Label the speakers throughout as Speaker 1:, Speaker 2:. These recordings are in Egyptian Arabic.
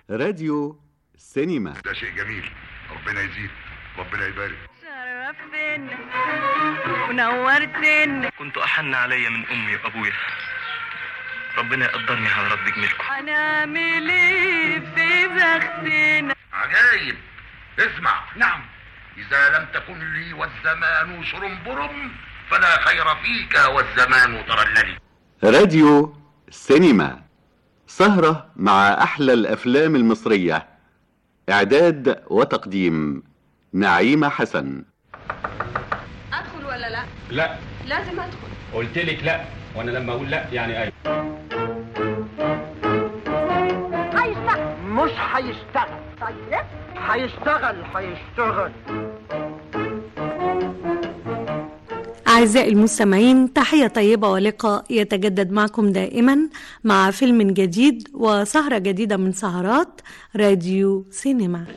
Speaker 1: راديو سينما
Speaker 2: ده شيء جميل ربنا يزيد ربنا يبارك
Speaker 3: شرفتنا ونورتنا
Speaker 4: كنت أحن علي من أمي وأبويا ربنا يقدرني على رد جميلكم
Speaker 3: هنعمل ايه في بختنا
Speaker 2: عجايب اسمع نعم إذا لم تكن لي والزمان شرنبرم فلا خير فيك والزمان ترللي
Speaker 1: راديو سينما سهرة مع أحلى الأفلام المصرية إعداد وتقديم نعيمة حسن
Speaker 5: ادخل ولا لا
Speaker 6: لا
Speaker 5: لازم ادخل
Speaker 6: قلت لك لا وانا لما اقول لا يعني ايوه
Speaker 5: هيشتغل
Speaker 7: مش هيشتغل
Speaker 5: طيب
Speaker 7: هيشتغل هيشتغل
Speaker 8: أعزائي المستمعين تحية طيبة ولقاء يتجدد معكم دائما مع فيلم جديد وسهرة جديدة من سهرات راديو سينما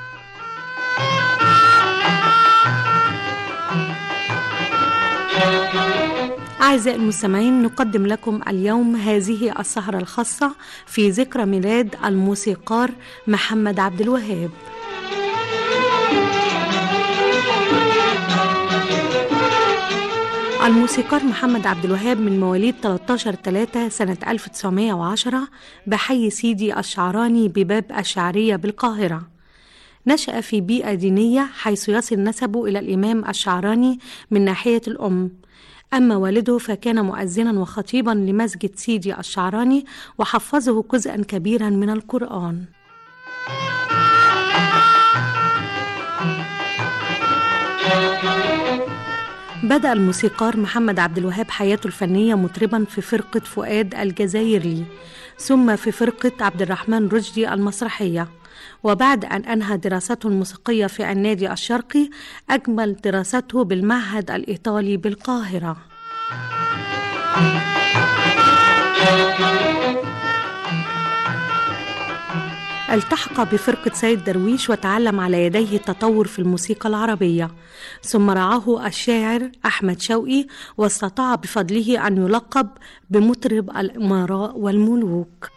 Speaker 8: أعزائي المستمعين نقدم لكم اليوم هذه السهرة الخاصة في ذكرى ميلاد الموسيقار محمد عبد الوهاب الموسيقار محمد عبد الوهاب من مواليد 13 3 سنة 1910 بحي سيدي الشعراني بباب الشعرية بالقاهرة نشأ في بيئة دينية حيث يصل نسبه إلى الإمام الشعراني من ناحية الأم أما والده فكان مؤذنا وخطيبا لمسجد سيدي الشعراني وحفظه جزءا كبيرا من القرآن بدأ الموسيقار محمد عبد الوهاب حياته الفنية مطربا في فرقة فؤاد الجزائري ثم في فرقة عبد الرحمن رشدي المسرحية وبعد أن أنهى دراسته الموسيقية في النادي الشرقي أكمل دراسته بالمعهد الإيطالي بالقاهرة التحق بفرقة سيد درويش وتعلم على يديه التطور في الموسيقى العربية ثم رعاه الشاعر أحمد شوقي واستطاع بفضله أن يلقب بمطرب الأمراء والملوك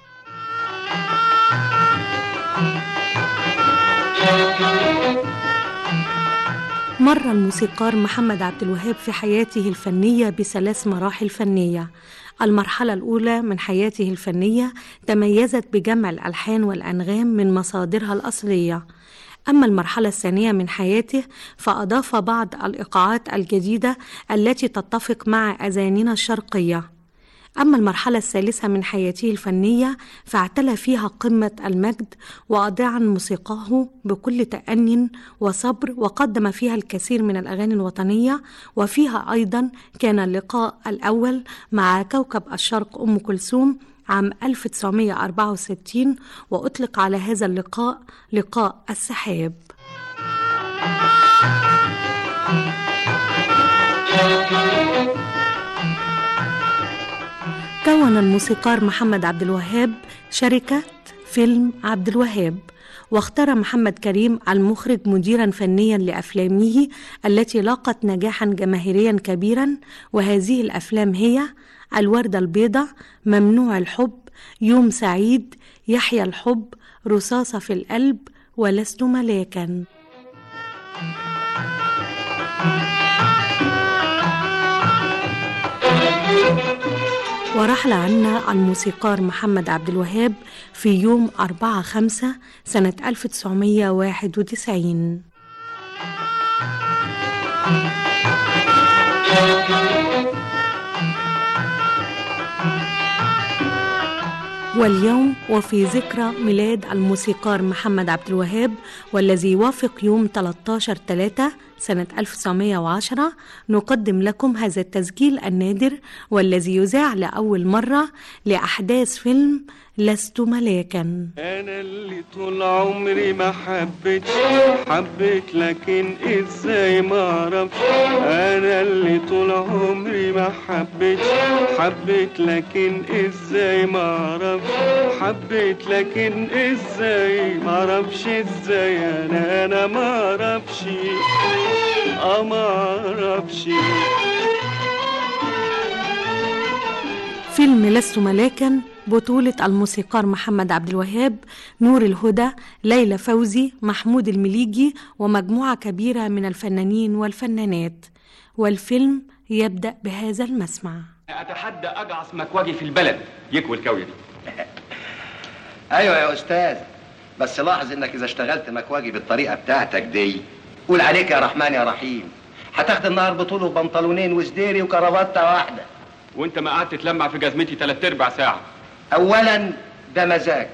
Speaker 8: مر الموسيقار محمد عبد الوهاب في حياته الفنية بثلاث مراحل فنية المرحلة الأولى من حياته الفنية تميزت بجمع الألحان والأنغام من مصادرها الأصلية أما المرحلة الثانية من حياته فأضاف بعض الإيقاعات الجديدة التي تتفق مع أذاننا الشرقية أما المرحلة الثالثة من حياته الفنية فاعتلى فيها قمة المجد وأضاع موسيقاه بكل تأن وصبر وقدم فيها الكثير من الأغاني الوطنية وفيها أيضا كان اللقاء الأول مع كوكب الشرق أم كلثوم عام 1964 وأطلق على هذا اللقاء لقاء السحاب كون الموسيقار محمد عبد الوهاب شركة فيلم عبد الوهاب واختار محمد كريم المخرج مديرا فنيا لأفلامه التي لاقت نجاحا جماهيريا كبيرا وهذه الأفلام هي الوردة البيضاء ممنوع الحب يوم سعيد يحيى الحب رصاصة في القلب ولست ملاكا ورحل عنا الموسيقار محمد عبد الوهاب في يوم 4 5 سنة 1991 واليوم وفي ذكرى ميلاد الموسيقار محمد عبد الوهاب والذي يوافق يوم 13 3 سنة 1910 نقدم لكم هذا التسجيل النادر والذي يذاع لأول مرة لأحداث فيلم لست ملاكا
Speaker 9: انا اللي طول عمري ما حبيتش حبيت لكن ازاي ما اعرفش انا اللي طول عمري ما حبيتش حبيت لكن ازاي ما اعرفش حبيت لكن ازاي ما اعرفش ازاي انا انا ما اعرفش اه ما اعرفش
Speaker 8: فيلم لست ملاكا بطولة الموسيقار محمد عبد الوهاب نور الهدى ليلى فوزي محمود المليجي ومجموعة كبيرة من الفنانين والفنانات والفيلم يبدأ بهذا المسمع
Speaker 6: اتحدى اجعص مكواجي في البلد يكوي الكويه دي
Speaker 10: ايوه يا استاذ بس لاحظ انك اذا اشتغلت مكواجي بالطريقه بتاعتك دي قول عليك يا رحمن يا رحيم هتاخد النهار بطوله بنطلونين وسديري وكرافته واحده
Speaker 6: وانت ما قعدت تلمع في جزمتي تلات ارباع ساعه
Speaker 10: اولا ده مزاج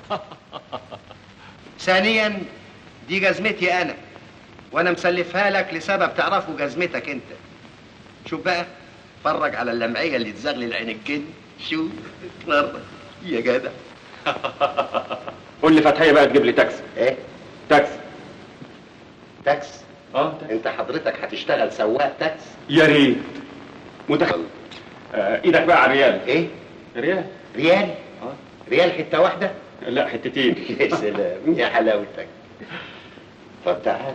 Speaker 10: ثانيا دي جزمتي انا وانا مسلفها لك لسبب تعرفه جزمتك انت شوف بقى اتفرج على اللمعيه اللي تزغلل عين الجن شوف اتفرج يا جدع
Speaker 6: قول لي فتحيه بقى تجيب لي تاكسي
Speaker 10: ايه
Speaker 6: تاكسي
Speaker 10: تاكس
Speaker 6: اه
Speaker 10: انت حضرتك هتشتغل سواق تاكس
Speaker 6: يا ريت متخيل آه ايدك بقى على الريال
Speaker 10: ايه
Speaker 6: ريال
Speaker 10: ريال
Speaker 6: اه
Speaker 10: ريال حته واحده
Speaker 6: لا حتتين
Speaker 10: يا سلام يا حلاوتك طب تعال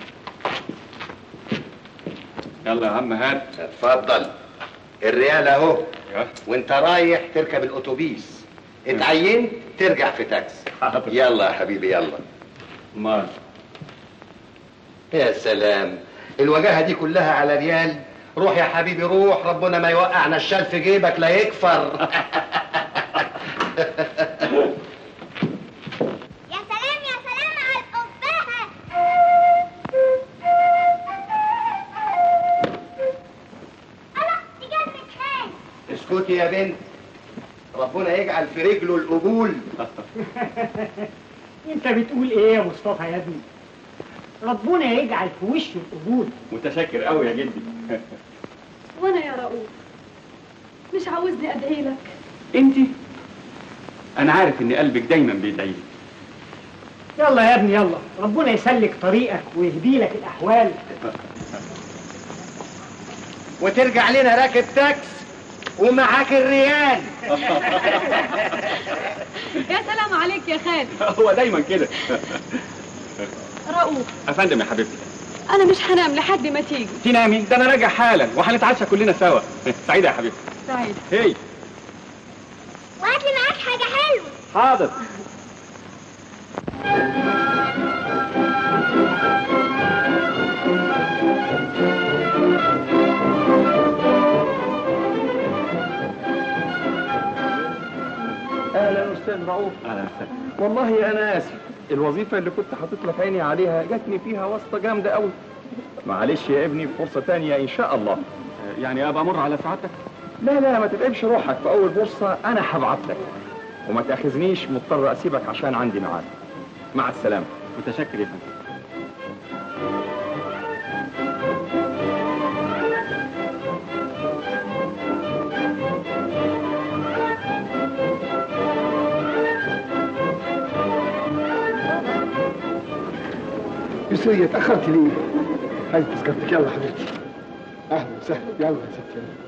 Speaker 6: يلا يا عم هات
Speaker 10: اتفضل الريال اهو
Speaker 6: أيوة.
Speaker 10: وانت رايح تركب الاتوبيس اتعينت ترجع في تاكسي
Speaker 6: حاضر.
Speaker 10: يلا يا حبيبي يلا
Speaker 6: مال
Speaker 10: يا سلام الوجاهه دي كلها على ريال روح يا حبيبي روح ربنا ما يوقعنا الشال في جيبك لا يكفر
Speaker 5: يا سلام يا سلام على القبهة الله دي جزمة خال
Speaker 10: اسكتي يا بنت ربنا يجعل في رجله القبول
Speaker 7: انت بتقول ايه يا مصطفى يا ابني ربنا يجعل في وشه القبول
Speaker 6: متشكر قوي يا جدي
Speaker 3: وانا يا رؤوف مش عاوزني ادعي لك
Speaker 6: انت انا عارف ان قلبك دايما بيدعي لي
Speaker 7: يلا يا ابني يلا ربنا يسلك طريقك ويهدي لك الاحوال
Speaker 10: وترجع لنا راكب تاكس ومعاك الريال
Speaker 3: يا سلام عليك يا خالد
Speaker 6: هو دايما كده
Speaker 3: رؤوف
Speaker 6: افندم يا حبيبتي
Speaker 3: انا مش هنام لحد ما تيجي
Speaker 6: تنامي ده انا راجع حالا وهنتعشى كلنا سوا سعيده يا حبيبتي
Speaker 3: سعيد
Speaker 6: هي
Speaker 5: وهات لي معاك حاجة حلوة
Speaker 6: حاضر
Speaker 9: اهلا استاذ رؤوف
Speaker 6: اهلا وسهلا
Speaker 9: والله انا اسف الوظيفه اللي كنت حاطط لك عيني عليها جاتني فيها واسطه جامده قوي معلش يا ابني فرصه تانية ان شاء الله
Speaker 6: يعني ابقى امر على سعادتك
Speaker 9: لا لا ما تتعبش روحك في اول فرصه انا هبعت لك وما تاخذنيش مضطر اسيبك عشان عندي ميعاد مع السلامه
Speaker 6: متشكر يا فندم
Speaker 11: يسرية اتأخرت ليه؟ هاي تذكرتك يلا حبيبتي أهلا وسهلا يلا يا ستي يلا.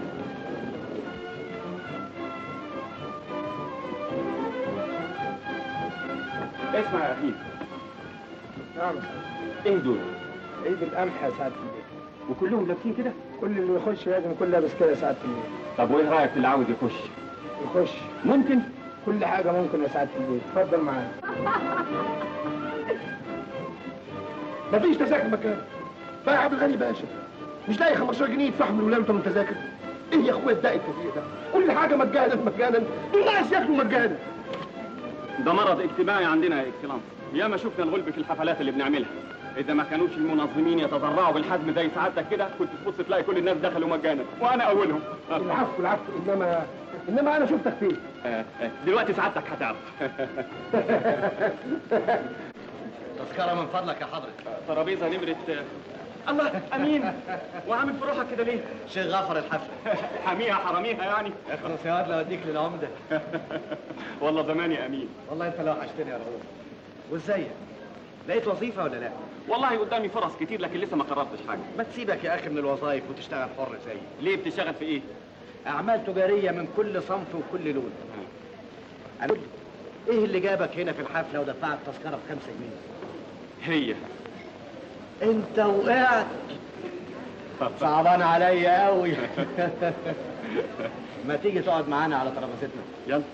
Speaker 6: اسمع يا اخي
Speaker 11: نعم
Speaker 6: ايه دول
Speaker 11: عيد القمح يا سعادة البيت
Speaker 6: وكلهم لابسين كده
Speaker 11: كل اللي يخش لازم يكون لابس كده يا سعادة البيت
Speaker 6: طب وايه رايك في اللي عاوز يخش
Speaker 11: يخش
Speaker 6: ممكن
Speaker 11: كل حاجة ممكن يا سعادة البيت اتفضل معايا مفيش تذاكر مكان بقى يا عبد الغني باشا مش لاقي 15 جنيه يدفعهم لولادهم من تذاكر ايه يا اخويا الداء الكثير ده كل حاجة مجانا مجانا الناس ياكلوا مجانا
Speaker 6: ده مرض اجتماعي عندنا يا اكسلانس ياما شفنا الغلب في الحفلات اللي بنعملها اذا ما كانوش المنظمين يتضرعوا بالحزم زي سعادتك كده كنت تبص تلاقي كل الناس دخلوا مجانا وانا اولهم
Speaker 11: العفو العفو انما انما انا شفتك فين
Speaker 6: آه، آه، دلوقتي سعادتك هتعرف
Speaker 10: تذكرة من فضلك يا حضرة
Speaker 6: ترابيزه نمره آه، الله امين وعامل في روحك كده ليه
Speaker 10: شيخ غفر الحفلة
Speaker 6: حاميها حراميها يعني
Speaker 10: اخلص يا واد لو اديك للعمدة
Speaker 6: والله زمان يا امين
Speaker 10: والله انت لو وحشتني يا رؤوف وازيك لقيت وظيفة ولا لا؟
Speaker 6: والله قدامي فرص كتير لكن لسه ما قررتش حاجه
Speaker 10: ما تسيبك يا اخي من الوظائف وتشتغل حر زيي
Speaker 6: ليه بتشتغل في ايه
Speaker 10: اعمال تجارية من كل صنف وكل لون قول لي، ايه اللي جابك هنا في الحفلة ودفعك تذكرة بخمسة جنيه؟
Speaker 6: هي
Speaker 10: انت وقعت صعبان عليا قوي
Speaker 12: ما تيجي تقعد معانا على ترابيزتنا
Speaker 6: يلا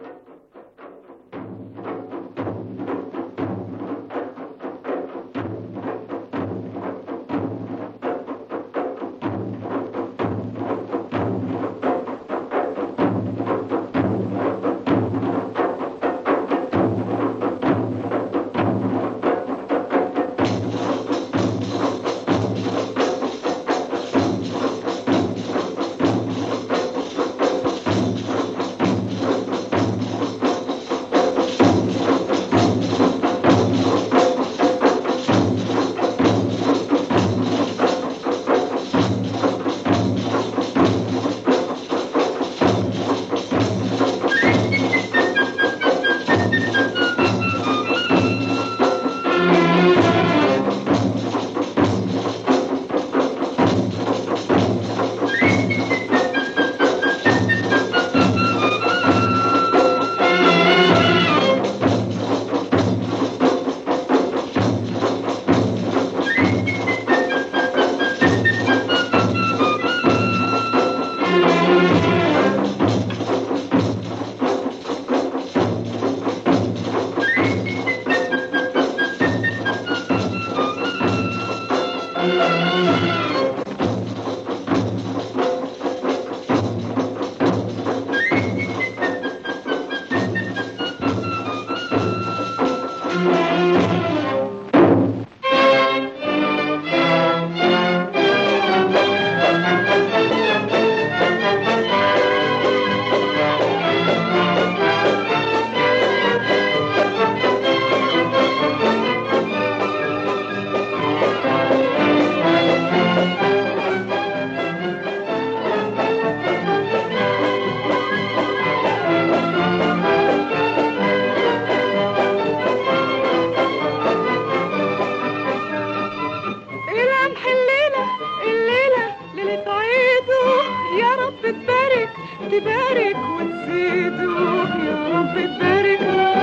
Speaker 13: القمح الليلة الليلة ليلة عيده يا رب تبارك تبارك وتزيده يا رب تبارك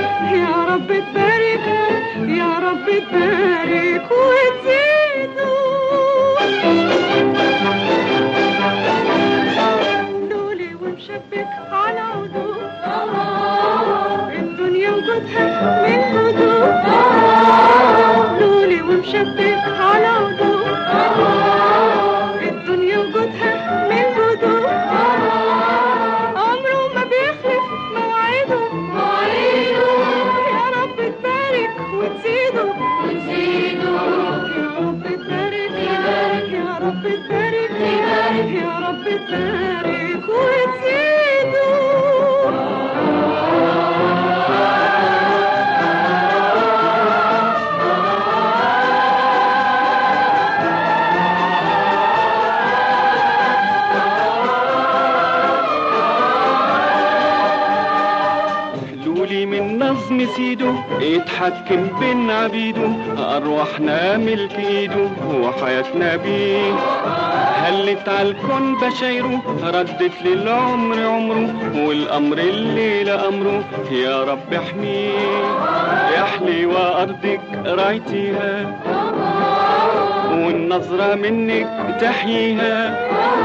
Speaker 13: يا رب تبارك يا رب تبارك وتزيده لولي ومشبك على عدود الدنيا وجودها من هدوء لولي ومشبك على عدود الدنيا وجودها من هدوء عمره ما بيخلف مواعيده مواعيده يا رب تبارك وتزيده وتزيده يا رب تبارك يا رب تبارك يا رب تبارك وتزيده
Speaker 9: لولي من نظم سيده اتحكم بين عبيده أرواحنا ملك ايده وحياتنا بيه هلت على الكون بشايره ردت للعمر عمره والأمر الليلة أمره يا رب احميه يحلي وأرضك رايتيها والنظرة منك تحييها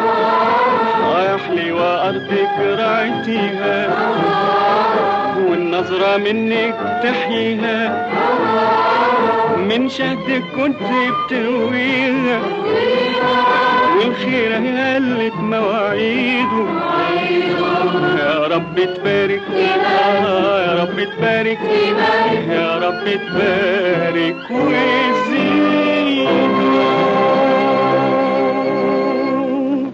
Speaker 9: يحلي وأرضك رايتيها والنظرة منك تحييها من شهدك كنت بترويها والخير هلت مواعيده يا رب تبارك آه يا رب تبارك يا رب تبارك وزيد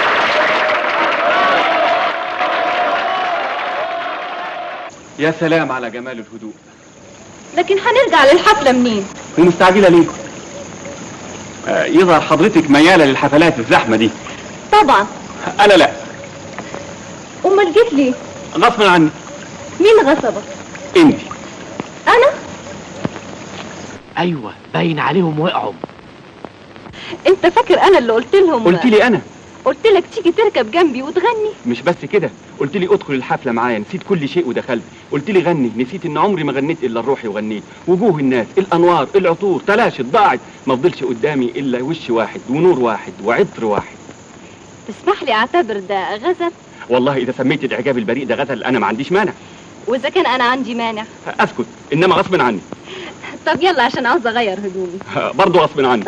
Speaker 6: يا سلام على جمال الهدوء
Speaker 13: لكن هنرجع للحفلة منين؟
Speaker 6: ومستعجلة ليه؟ آه، يظهر حضرتك ميالة للحفلات الزحمة دي
Speaker 13: طبعا
Speaker 6: أنا لا
Speaker 13: أمال جيت ليه؟
Speaker 6: غصبا عني
Speaker 13: مين غصبك؟
Speaker 6: أنت
Speaker 13: أنا؟
Speaker 14: ايوه باين عليهم وقعوا
Speaker 13: أنت فاكر أنا اللي قلت لهم
Speaker 6: قلت لي أنا
Speaker 13: قلت لك تيجي تركب جنبي وتغني
Speaker 6: مش بس كده قلت لي ادخل الحفلة معايا نسيت كل شيء ودخلت قلت لي غني نسيت ان عمري ما غنيت الا لروحي وغنيت وجوه الناس الانوار العطور تلاشت ضاعت ما فضلش قدامي الا وش واحد ونور واحد وعطر واحد
Speaker 13: تسمح لي اعتبر ده غزل
Speaker 6: والله اذا سميت الاعجاب البريء ده غزل انا ما عنديش مانع
Speaker 13: واذا كان انا عندي مانع
Speaker 6: اسكت انما غصب عني
Speaker 13: طب يلا عشان عاوزه اغير هدومي
Speaker 6: برضه غصب عني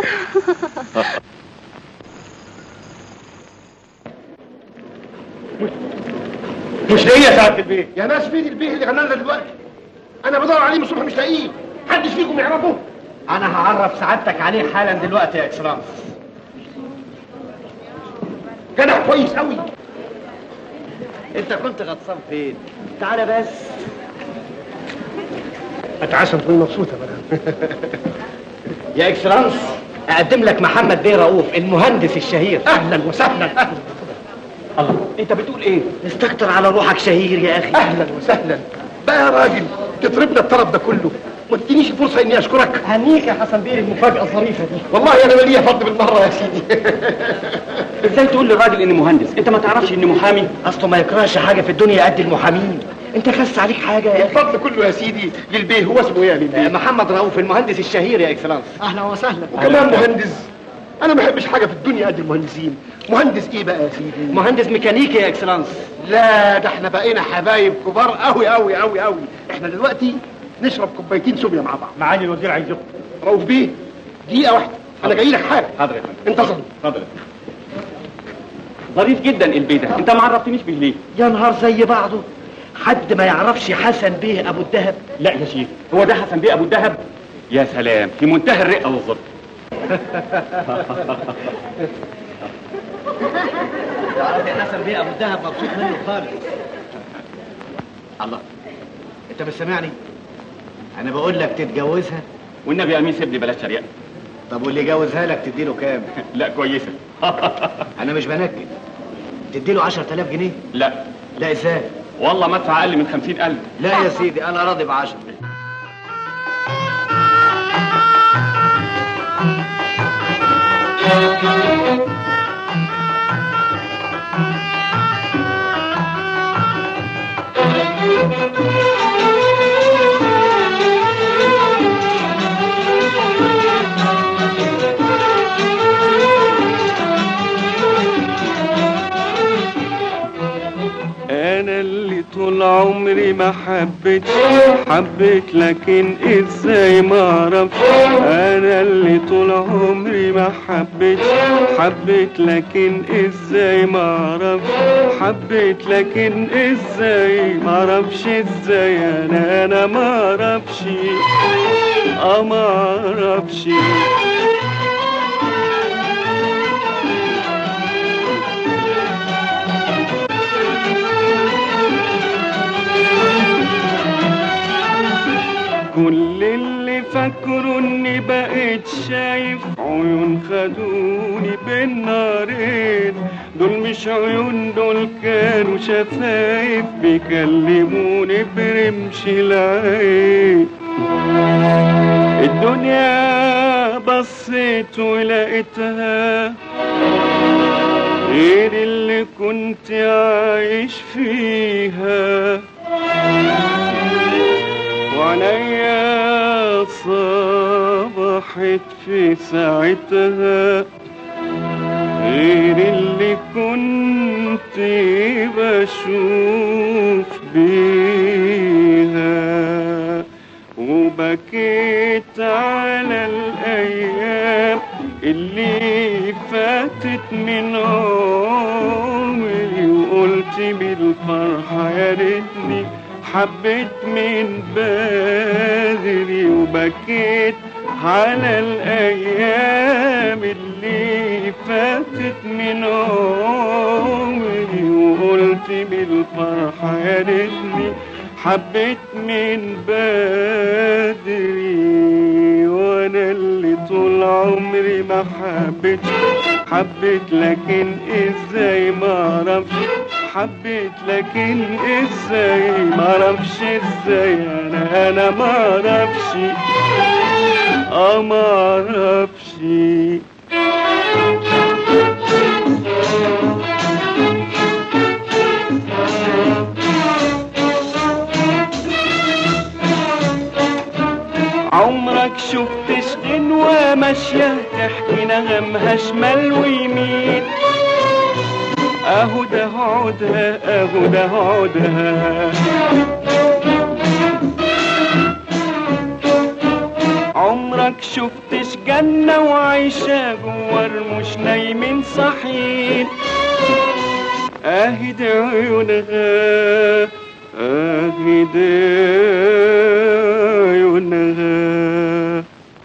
Speaker 11: مش لاقيه يا سعاده البيه يا ناس فين البيه اللي غنى لنا دلوقتي انا بدور عليه من الصبح مش لاقيه محدش فيكم يعرفه
Speaker 10: انا هعرف سعادتك عليه حالا دلوقتي يا اكسلانس
Speaker 11: جدع كويس قوي
Speaker 10: انت كنت غطسان فين تعالى بس
Speaker 11: اتعشى تكون مبسوطه بقى
Speaker 10: يا اكسلانس اقدم لك محمد بيه رؤوف المهندس الشهير
Speaker 11: اهلا وسهلا اهلا
Speaker 10: الله انت بتقول ايه استكتر على روحك شهير يا اخي
Speaker 11: اهلا وسهلا بقى يا راجل تطربنا الطرب ده كله ما تدينيش فرصه اني اشكرك
Speaker 10: هنيك يا حسن بيه المفاجاه الظريفه دي
Speaker 11: والله انا ماليه فضل بالمره يا سيدي
Speaker 6: ازاي تقول للراجل اني مهندس انت ما تعرفش اني محامي
Speaker 10: اصله ما يكرهش حاجه في الدنيا قد المحامين انت خس عليك حاجه يا اخي
Speaker 11: الفضل كله يا سيدي للبيه هو اسمه ايه يا للبيه
Speaker 10: محمد رؤوف المهندس الشهير يا اكسلانس
Speaker 11: اهلا وسهلا وكمان مهندس انا ما بحبش حاجه في الدنيا قد المهندسين مهندس ايه بقى يا سيدي
Speaker 10: مهندس ميكانيكي يا اكسلانس
Speaker 11: لا ده احنا بقينا حبايب كبار قوي قوي قوي قوي احنا دلوقتي نشرب كوبايتين سوبيا مع بعض
Speaker 6: معالي الوزير عايز يخطب
Speaker 11: رؤوف بيه دقيقه واحده انا جاي لك حالا
Speaker 6: حاضر يا فندم
Speaker 11: انتظر
Speaker 6: اتفضل ظريف جدا البيت ده انت ما عرفتنيش بيه ليه
Speaker 10: يا نهار زي بعضه حد ما يعرفش حسن بيه ابو الدهب
Speaker 6: لا يا شيخ هو ده حسن بيه ابو الدهب يا سلام في منتهى الرقه والظرف
Speaker 10: تعرف يا حسن بيه ابو الدهب مبسوط منه خالص الله انت مش سامعني انا بقول لك تتجوزها
Speaker 6: والنبي امين سيب لي بلاش شريعه
Speaker 10: طب واللي جوزها لك تديله كام
Speaker 6: لا كويسه
Speaker 10: انا مش بنكد تديله 10000 جنيه
Speaker 6: لا
Speaker 10: لا ازاي
Speaker 6: والله ما ادفع اقل من خمسين الف
Speaker 10: لا يا سيدي انا راضي بعشرة
Speaker 9: انا اللي طول عمري ما حبيت حبيت لكن ازاي ما اعرفش انا اللي طول عمري ما حبيت حبيت لكن ازاي ما اعرفش حبيت لكن ازاي ما اعرفش ازاي انا انا ما اعرفش اه ما اعرفش كل اللي فاكره اني بقيت شايف عيون خدوني بين نارين دول مش عيون دول كانوا شفايف بيكلموني برمش العين الدنيا بصيت ولقيتها غير اللي كنت عايش فيها وعليا صبحت في ساعتها غير اللي كنت بشوف بيها وبكيت على الأيام اللي فاتت من عمري وقلت بالفرحة يا ريتني حبيت من بدري وبكيت على الأيام اللي فاتت من عمري وقلت بالفرحة يا ريتني حبيت من بدري وانا اللي طول عمري ما حبيت حبيت لكن ازاي ما اعرفش حبيت لكن ازاي ما اعرفش ازاي انا انا ما اعرفش اه ما اعرفش عمرك شفت غنوة ماشية تحكي نغمها شمال ويمين اهو ده عودها اهو ده عودها عمرك شفتش جنة وعيشة جوار مش نايمين صحيين اهي دي عيونها اهي دي عيونها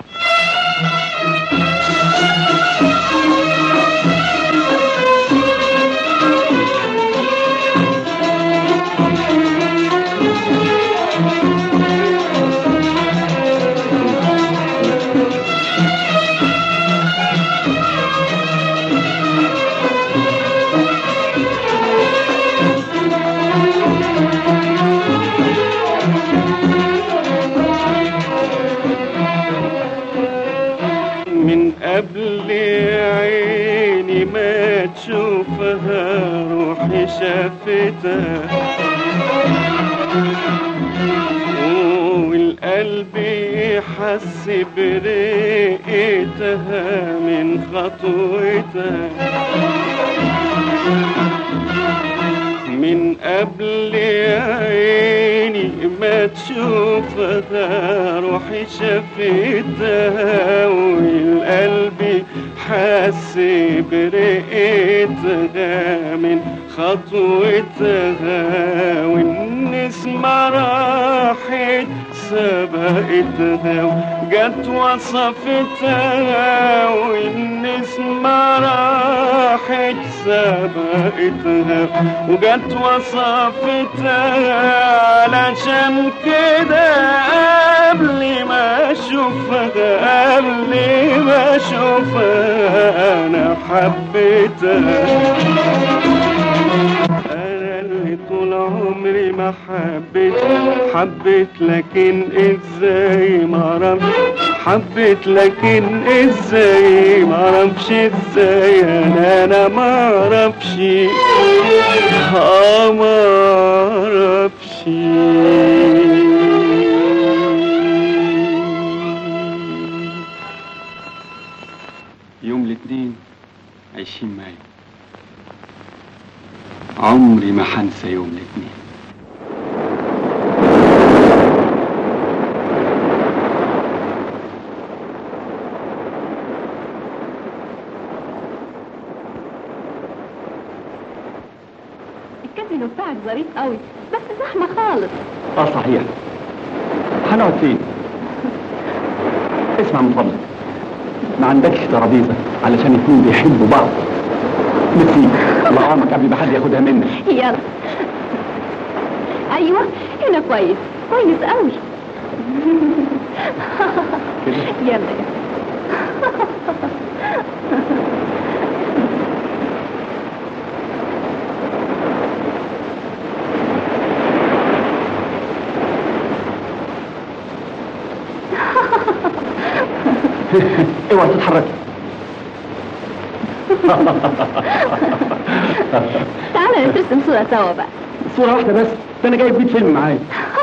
Speaker 9: من قبل عيني ما تشوفها روحي شافتها والقلب حس برقتها من خطوتها من قبل عيني ما تشوفها روحي شافتها والقلب حس برقتها من خطوتها والنسمة راحت سبقتها وجت وصفتها والنسمة راحت سبقتها وجت وصفتها علشان كده قبل ما اشوفها قبل ما اشوفها انا حبيتها انا اللي طول عمري ما حبيت حبيت لكن ازاي ما اعرفش حبيت لكن ازاي ما اعرفش ازاي انا انا ما اعرفش اه ما اعرفش
Speaker 6: يوم الاثنين عشرين مايو عمري ما حنسى يوم الاثنين
Speaker 13: الكازينو بتاعك ظريف قوي بس زحمة خالص
Speaker 6: اه صحيح هنقعد فين اسمع من فضلك ما عندكش ترابيزه علشان اتنين بيحبوا بعض نسيب الله يعلمك قبل ما حد ياخدها منك
Speaker 13: يلا ايوه هنا كويس كويس قوي يلا يلا
Speaker 6: اوعى تتحركي
Speaker 13: تعالى نرسم صورة سوا بقى
Speaker 6: صورة واحدة بس ده انا جايب 100 فيلم معايا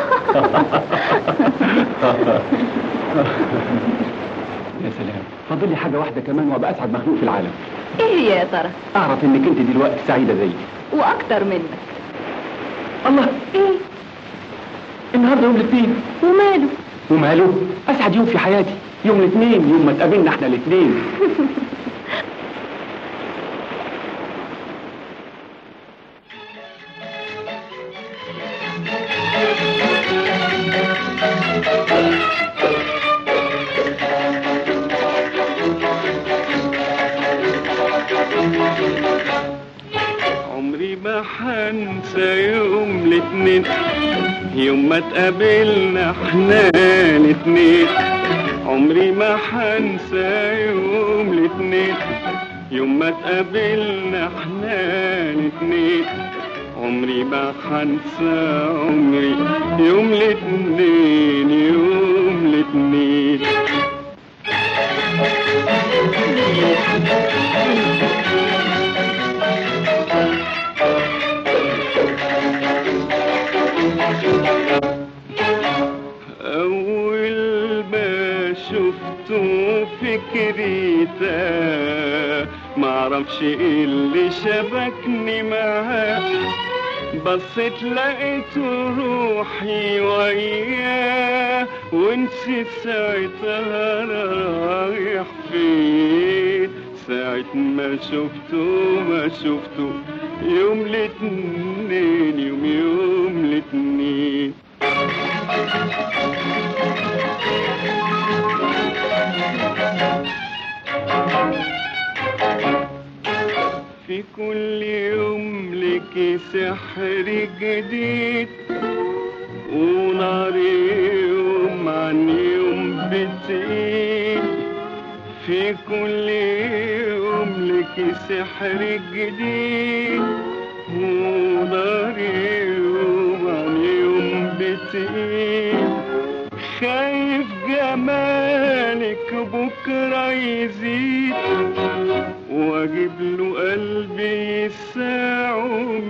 Speaker 6: يا سلام فاضل لي حاجة واحدة كمان وابقى اسعد مخلوق في العالم
Speaker 13: ايه هي يا ترى
Speaker 6: اعرف انك انت دلوقتي سعيدة زيي
Speaker 13: واكتر منك
Speaker 6: الله
Speaker 13: ايه
Speaker 6: النهارده يوم الاثنين
Speaker 13: وماله
Speaker 6: وماله اسعد يوم في حياتي يوم الاثنين يوم ما اتقابلنا احنا الاثنين
Speaker 9: عمري ما حنسى يوم الاثنين يوم ما اتقابلنا احنا الاثنين عمري ما حنسى يوم الاثنين يوم ما اتقابلنا احنا الاثنين عمري ما حنسى عمري يوم الاثنين يوم الاثنين أول ما شفته فكري تاه معرفش ايه اللي شبكني معاه بصيت لقيت روحي وياه ونسيت ساعتها أنا رايح فين ساعة ما شفته ما شفته يوم الاتنين يوم يوم الاتنين في كل يوم لك سحر جديد ونار يوم عن يوم بتزيد في كل يوم لك سحر جديد ونار يوم عن يوم بتزيد خايف جمالك بكرة يزيد واجيب له قلبي يساعه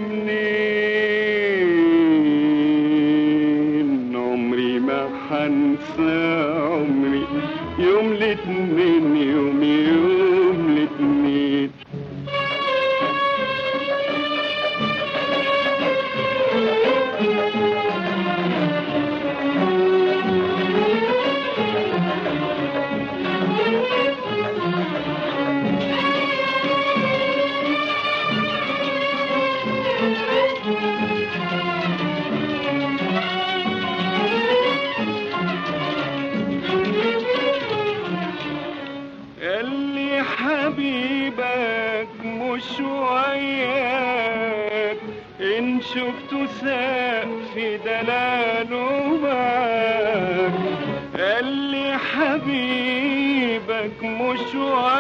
Speaker 9: منين عمري ما حنسى عمري يوم الاتنين يوم يوم الاتنين اللي حبيبك مش وياك ان شفته ساق في دلاله معاك اللي حبيبك مش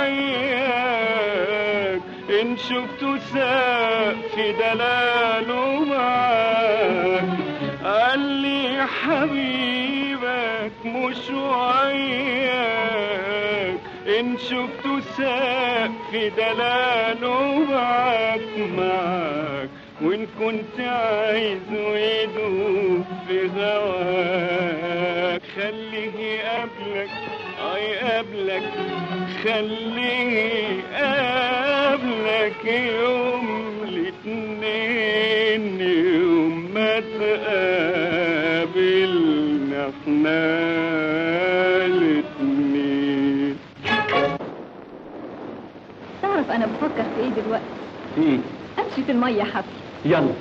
Speaker 9: وياك ان شفته ساق في دلاله معاك قال لي حبيبك مش وياك ان شفته ساق في دلاله معاك معاك وان كنت عايزه يدوب في هواك خليه يقابلك اه يقابلك خليه يقابلك يوم الاتنين يوم ما تقابلنا احنا الاتنين
Speaker 13: تعرف انا بفكر في ايه دلوقتي
Speaker 6: ايه
Speaker 13: امشي في الميه حبي
Speaker 6: يلا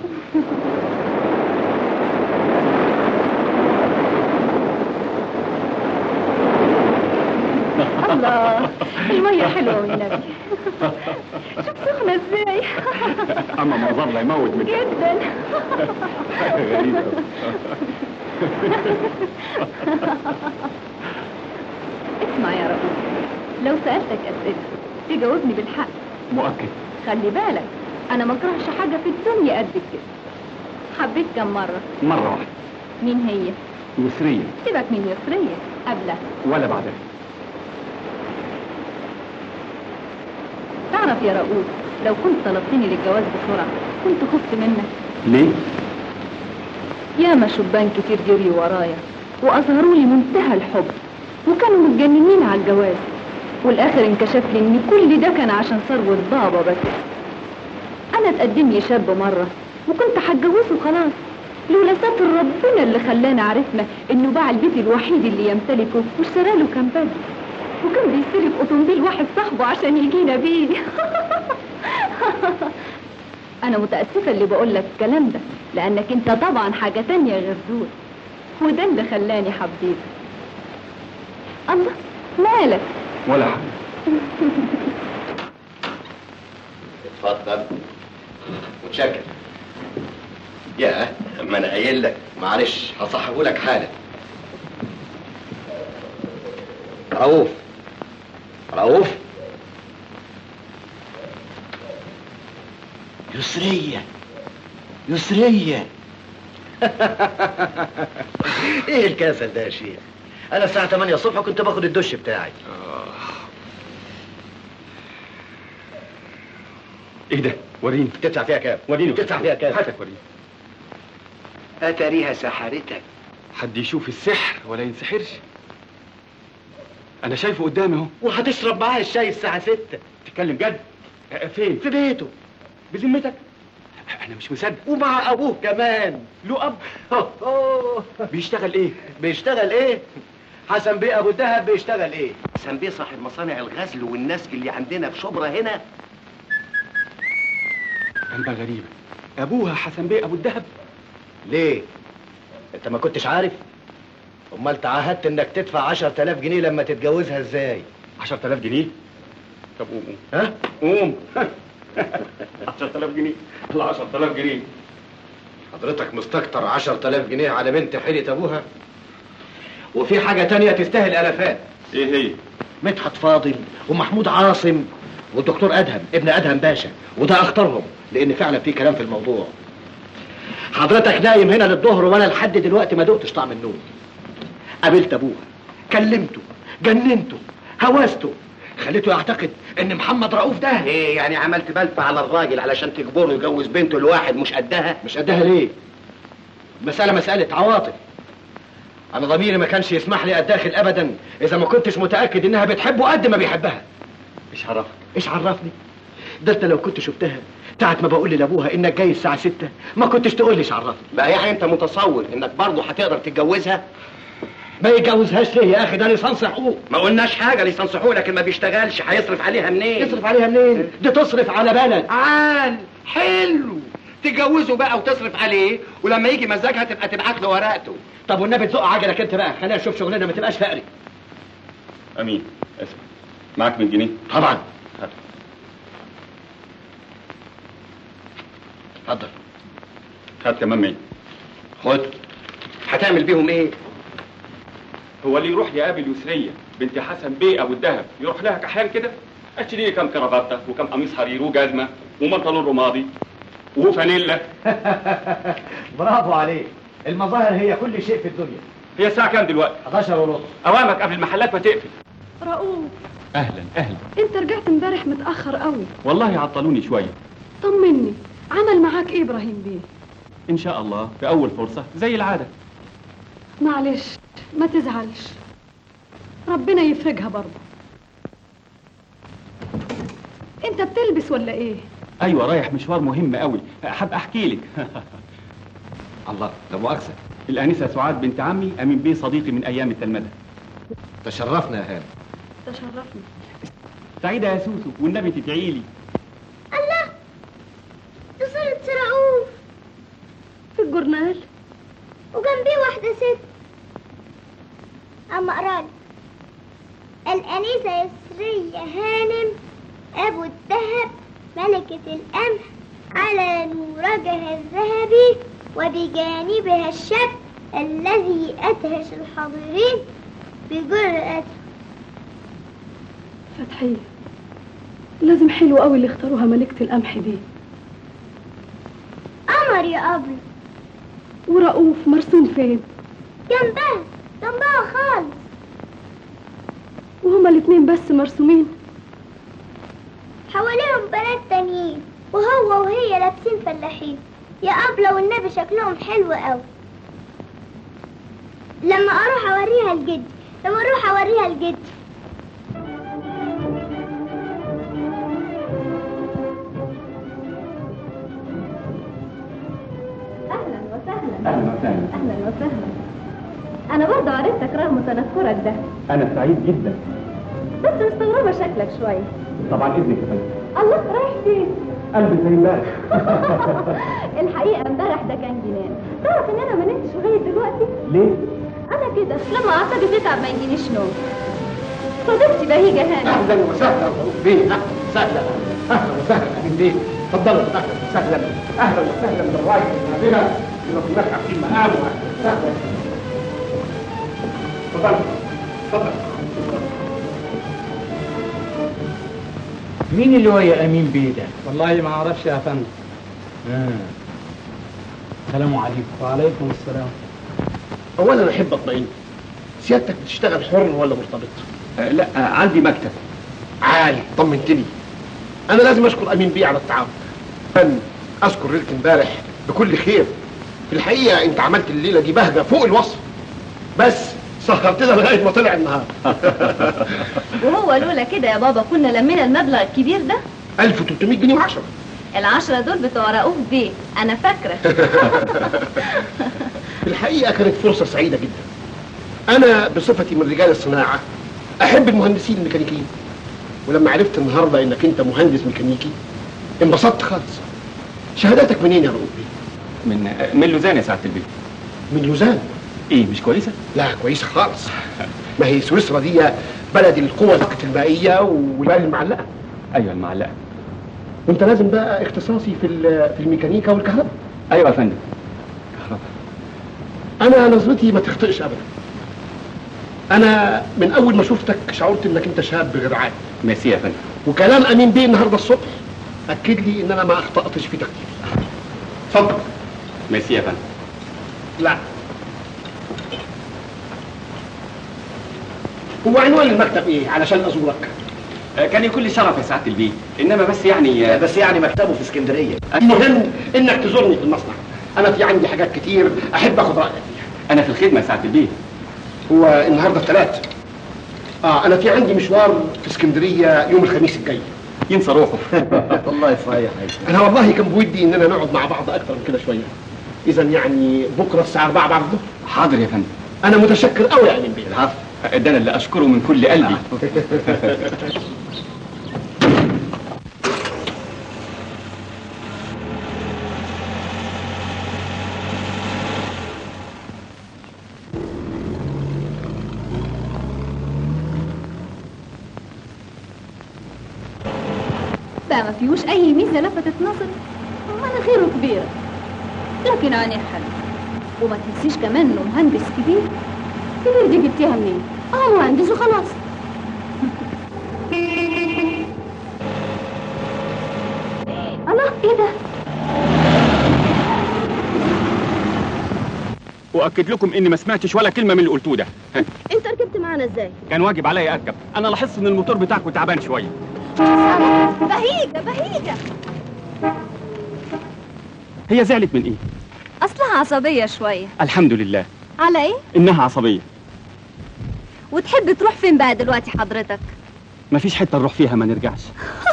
Speaker 13: الله الميه حلوه والنبي شوف سخنه ازاي
Speaker 6: اما منظر لا يموت من
Speaker 13: جدا
Speaker 6: حاجه غريبه
Speaker 13: اسمع يا رؤوف لو سألتك أسئلة تجاوبني بالحق
Speaker 6: مؤكد
Speaker 13: خلي بالك أنا ما اكرهش حاجة في الدنيا قد كده حبيت كم مرة
Speaker 6: مره واحده
Speaker 13: مين هي
Speaker 6: يسريه
Speaker 13: سيبك من يسرية قبلها
Speaker 6: ولا بعدها
Speaker 13: تعرف يا رؤوف لو كنت طلبتني للجواز بسرعة كنت خفت منك
Speaker 6: ليه
Speaker 13: ياما شبان كتير جري ورايا وأظهروا لي منتهى الحب وكانوا متجننين على الجواز والآخر انكشف لي إن كل ده كان عشان ثروة بابا بس أنا اتقدم لي شاب مرة وكنت هتجوزه خلاص لولا ستر ربنا اللي خلانا عرفنا إنه باع البيت الوحيد اللي يمتلكه واشترى له كان بدل وكان بيستلف أوتومبيل واحد صاحبه عشان يجينا بيه أنا متأسفة اللي بقول لك الكلام ده لأنك أنت طبعا حاجة تانية غير دول وده اللي خلاني حبيتك الله مالك
Speaker 6: ولا حاجه
Speaker 10: اتفضل متشكر يا ما انا قايل لك معلش هصححه لك حالا رؤوف رؤوف يسرية يسرية ايه الكسل ده يا شيخ انا الساعة 8 الصبح كنت باخد الدش بتاعي
Speaker 6: ايه ده وريني
Speaker 10: تدفع فيها كام
Speaker 6: وريني
Speaker 10: تدفع فيها كام
Speaker 6: هاتك وريني
Speaker 10: اتاريها سحرتك
Speaker 6: حد يشوف السحر ولا ينسحرش انا شايفه قدامي اهو
Speaker 10: وهتشرب معاها الشاي الساعة 6
Speaker 6: تتكلم جد فين
Speaker 11: في بيته
Speaker 6: بذمتك انا مش مصدق
Speaker 11: ومع ابوه كمان
Speaker 6: له اب بيشتغل ايه
Speaker 10: بيشتغل ايه حسن بيه ابو الدهب بيشتغل ايه حسن بيه صاحب مصانع الغزل والنسج اللي عندنا في شبرا هنا
Speaker 6: غريبة غريبة ابوها حسن بيه ابو الدهب
Speaker 10: ليه انت ما كنتش عارف امال تعهدت انك تدفع 10000 جنيه لما تتجوزها ازاي
Speaker 6: 10000 جنيه طب قوم قوم
Speaker 10: ها
Speaker 6: قوم 10000 جنيه لا 10000 جنيه
Speaker 10: حضرتك مستكتر 10000 جنيه على بنت حيلة ابوها وفي حاجة تانية تستاهل الافات
Speaker 6: ايه هي
Speaker 10: مدحت فاضل ومحمود عاصم والدكتور ادهم ابن ادهم باشا وده اختارهم لان فعلا في كلام في الموضوع حضرتك نايم هنا للظهر وانا لحد دلوقتي ما دقتش طعم النوم قابلت ابوها كلمته جننته هوسته خليته يعتقد ان محمد رؤوف ده ايه يعني عملت بلف على الراجل علشان تجبره يجوز بنته لواحد مش قدها مش قدها ليه مسألة مسألة عواطف انا ضميري ما كانش يسمح لي اتداخل ابدا اذا ما كنتش متاكد انها بتحبه قد ما بيحبها
Speaker 6: ايش عرفك
Speaker 10: ايش عرفني ده انت لو كنت شفتها ساعة ما بقول لابوها انك جاي الساعة ستة ما كنتش تقول لي ايش عرفني بقى يعني انت متصور انك برضه هتقدر تتجوزها ما يتجوزهاش ليه يا اخي ده لسان حقوق ما قلناش حاجة لسان حقوق لكن ما بيشتغلش هيصرف عليها منين يصرف عليها منين دي تصرف على بلد عال حلو تجوزه بقى وتصرف عليه ولما يجي مزاجها تبقى تبعت له ورقته طب والنبي تزق عجلك انت بقى خلينا نشوف شغلنا ما تبقاش فقري
Speaker 6: امين اسمع معاك 100 جنيه
Speaker 10: طبعا اتفضل
Speaker 6: هات كمان 100
Speaker 10: خد هتعمل بيهم ايه
Speaker 6: هو اللي يروح يقابل يسرية بنت حسن بيه ابو الدهب يروح لها كحيان كده اشتري لي كم كرافته وكم قميص حرير وجزمه وبنطلون رمادي وفانيلا
Speaker 10: برافو عليك المظاهر هي كل شيء في الدنيا
Speaker 6: هي الساعه كام دلوقتي
Speaker 10: 11 ونص
Speaker 6: اوامك قبل المحلات ما تقفل
Speaker 3: رؤوف
Speaker 6: اهلا اهلا
Speaker 3: انت رجعت امبارح متاخر قوي
Speaker 6: والله عطلوني شويه
Speaker 3: طمني عمل معاك ايه ابراهيم بيه
Speaker 6: ان شاء الله في اول فرصه زي العاده
Speaker 3: معلش ما تزعلش ربنا يفرجها برضه انت بتلبس ولا ايه
Speaker 6: ايوه رايح مشوار مهم قوي حاب احكي لك
Speaker 10: الله لا مؤاخذه
Speaker 6: الانسه سعاد بنت عمي امين بيه صديقي من ايام التلمذه
Speaker 10: تشرفنا يا هاني
Speaker 3: تشرفني
Speaker 6: سعيده يا سوسو والنبي تدعي لي
Speaker 5: الله دي صورة رؤوف
Speaker 3: في الجورنال
Speaker 5: وجنبيه واحدة ست أما أقرالي الأنيسة يسرية هانم أبو الذهب ملكة القمح على نورجها الذهبي وبجانبها الشاب الذي أدهش الحاضرين بجرأة
Speaker 3: فتحية لازم حلو قوي اللي اختاروها ملكة القمح دي
Speaker 5: قمر يا أبلة
Speaker 3: ورؤوف مرسوم فين
Speaker 5: جنبها جنبها خالص
Speaker 3: وهما الاتنين بس مرسومين
Speaker 5: حواليهم بنات تانيين وهو وهي لابسين فلاحين يا أبلة والنبي شكلهم حلو قوي لما أروح أوريها لجدي لما أروح أوريها لجدي
Speaker 13: اهلا وسهلا
Speaker 6: اهلا وسهلا
Speaker 13: اهلا وسهلا انا برضه عرفتك رغم تنكرك ده
Speaker 6: انا سعيد جدا
Speaker 13: بس مستغربه شكلك شويه
Speaker 6: طبعا اذنك يا فندم
Speaker 13: الله رايح فين
Speaker 6: قلبي زي امبارح
Speaker 13: الحقيقه امبارح ده كان جنان تعرف ان انا ما نمتش لغايه دلوقتي
Speaker 6: ليه
Speaker 13: انا كده لما اعصابي تتعب ما يجينيش نوم صديقتي بهيجه هاني
Speaker 11: اهلا وسهلا رؤوف بيه اهلا وسهلا اهلا وسهلا امين بيه اتفضلوا اهلا وسهلا اهلا وسهلا بالراجل هنا اذا كنا عارفين مقامه اهلا وسهلا اتفضل اتفضل
Speaker 7: مين اللي ويا امين بيه ده؟
Speaker 14: والله ما اعرفش يا فندم
Speaker 7: آه. السلام عليكم
Speaker 14: وعليكم السلام
Speaker 11: اولا احب اطمئن سيادتك بتشتغل حر ولا مرتبط
Speaker 6: آه لا آه عندي مكتب
Speaker 11: عالي طمنتني انا لازم اشكر امين بيه على التعاون أن اذكر ليله امبارح بكل خير في الحقيقه انت عملت الليله دي بهجه فوق الوصف بس سهرتنا لغايه ما طلع النهار
Speaker 13: وهو لولا كده يا بابا كنا لمينا المبلغ الكبير ده
Speaker 11: 1300 جنيه و10
Speaker 13: العشرة دول بتوع رؤوف بيه انا فاكرة
Speaker 11: في الحقيقه كانت فرصه سعيده جدا انا بصفتي من رجال الصناعه احب المهندسين الميكانيكيين ولما عرفت النهارده انك انت مهندس ميكانيكي انبسطت خالص شهاداتك منين يا رؤوف بيه
Speaker 6: من من لوزان يا سعاده البيت
Speaker 11: من لوزان
Speaker 6: ايه مش كويسه
Speaker 11: لا كويسه خالص ما هي سويسرا دي بلد القوى المائيه والبلد المعلقه
Speaker 6: ايوه المعلقه
Speaker 11: وانت لازم بقى اختصاصي في ال- في الميكانيكا والكهرباء
Speaker 6: ايوه يا فندم
Speaker 11: انا نظرتي ما تخطئش ابدا انا من اول ما شفتك شعرت انك انت شاب غير عادي
Speaker 6: ميرسي يا فندم
Speaker 11: وكلام امين بيه النهارده الصبح اكد لي ان انا ما اخطاتش في تقديري اتفضل
Speaker 6: ميرسي يا فندم
Speaker 11: لا هو عنوان المكتب ايه علشان ازورك
Speaker 6: آه، كان يكون لي شرف يا سعاده البيت انما بس يعني
Speaker 10: بس يعني مكتبه في اسكندريه
Speaker 11: المهم انك تزورني في المصنع انا في عندي حاجات كتير احب اخد رايك فيها
Speaker 6: انا في الخدمه يا سعاده البيت
Speaker 11: هو النهارده الثلاث اه انا في عندي مشوار في اسكندريه يوم الخميس الجاي
Speaker 6: ينسى روحه
Speaker 10: الله يصحيح
Speaker 11: انا والله كان بودي اننا نقعد مع بعض اكتر من كده شويه اذا يعني بكره الساعه 4 بعد الظهر
Speaker 6: حاضر يا فندم
Speaker 11: انا متشكر قوي يا امين بيه
Speaker 6: العفو ده انا اللي اشكره من كل قلبي
Speaker 13: بقى ما فيهوش اي ميزة لفتت نظري مناخيره كبيرة لكن عينيه حلوة وما تنسيش كمان انه مهندس كبير كبير دي جبتيها منين؟ اه مهندس وخلاص الله ايه ده؟
Speaker 6: واكد لكم اني ما سمعتش ولا كلمه من اللي قلتوه ده
Speaker 5: انت ركبت معانا ازاي
Speaker 6: كان واجب عليا اركب انا لاحظت ان الموتور بتاعكم تعبان شويه
Speaker 13: بهيجة بهيجة
Speaker 6: هي زعلت من ايه
Speaker 13: اصلها عصبية شوية
Speaker 6: الحمد لله
Speaker 13: على ايه؟
Speaker 6: انها عصبيه
Speaker 13: وتحب تروح فين بقى دلوقتي حضرتك؟
Speaker 6: مفيش حته نروح فيها ما نرجعش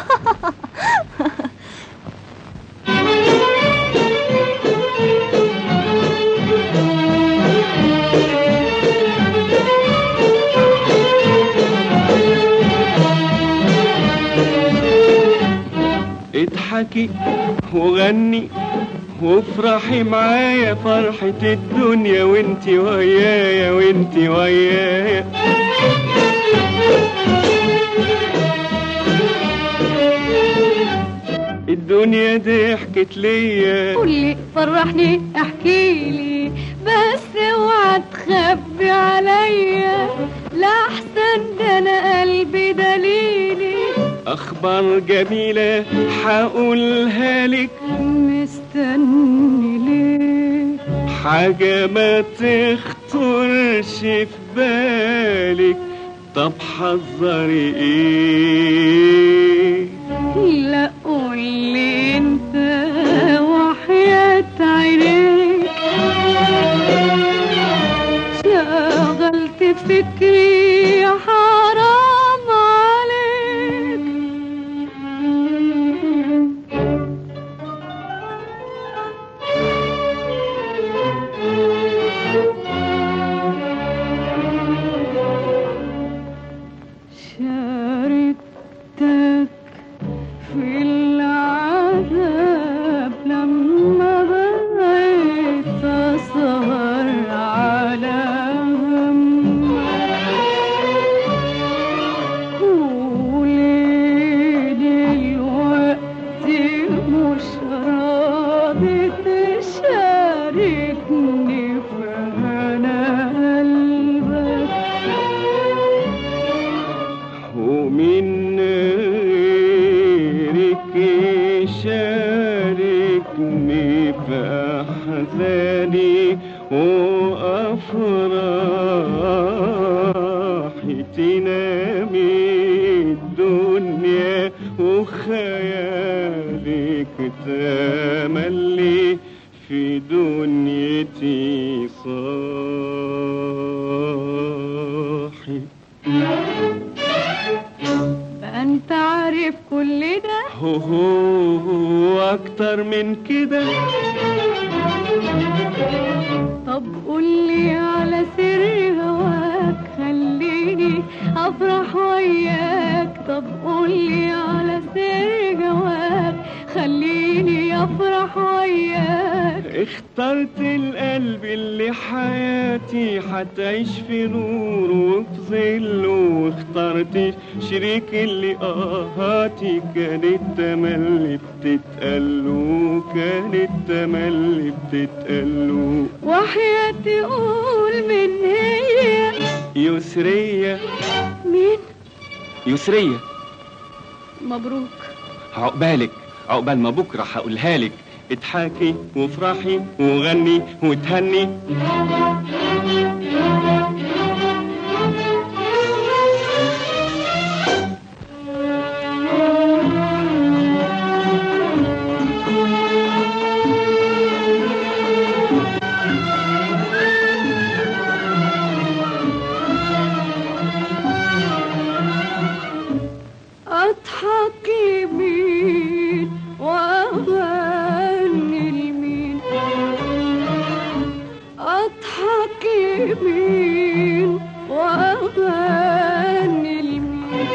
Speaker 9: اضحكي وغني وافرحي معايا فرحة الدنيا وانتي ويايا وانتي ويايا الدنيا ضحكت ليا
Speaker 3: قولي فرحني احكيلي بس اوعى تخبي عليا لا احسن ده انا قلبي دليلي
Speaker 9: اخبار جميلة حقولها لك
Speaker 3: مستني ليه
Speaker 9: حاجة ما تخطرش في بالك طب حذري ايه
Speaker 3: لا قولي انت وحياة عينيك شغلت فكري حرام عليك شاركتك في العذاب لما بقيت أسهر على همك وليه دلوقتي مش راضي تشاركني في هنا قلبك
Speaker 9: ومن غيرك يشاركني في أحزاني وأفراحي تنامي الدنيا وخيالك تملي في دنيتي صاحي
Speaker 3: بقى
Speaker 15: انت عارف كل ده
Speaker 9: هو هو هو اكتر من كده
Speaker 15: طب قولي على سر هواك خليني افرح وياك طب قولي على سر هواك خليني افرح وياك
Speaker 9: اخترت القلب اللي حياتي هتعيش في نور وفي ظله واخترت شريك اللي اهاتي كانت تملي بتتقله كانت تملي بتتقله
Speaker 15: وحياتي قول من هي
Speaker 9: يسرية
Speaker 15: مين
Speaker 9: يسرية
Speaker 15: مبروك
Speaker 9: عقبالك عقبال ما بكرة هقولها لك اضحكي وافرحي وغني وتهني
Speaker 15: اضحك لمين واغني لمين اضحك لمين واغني لمين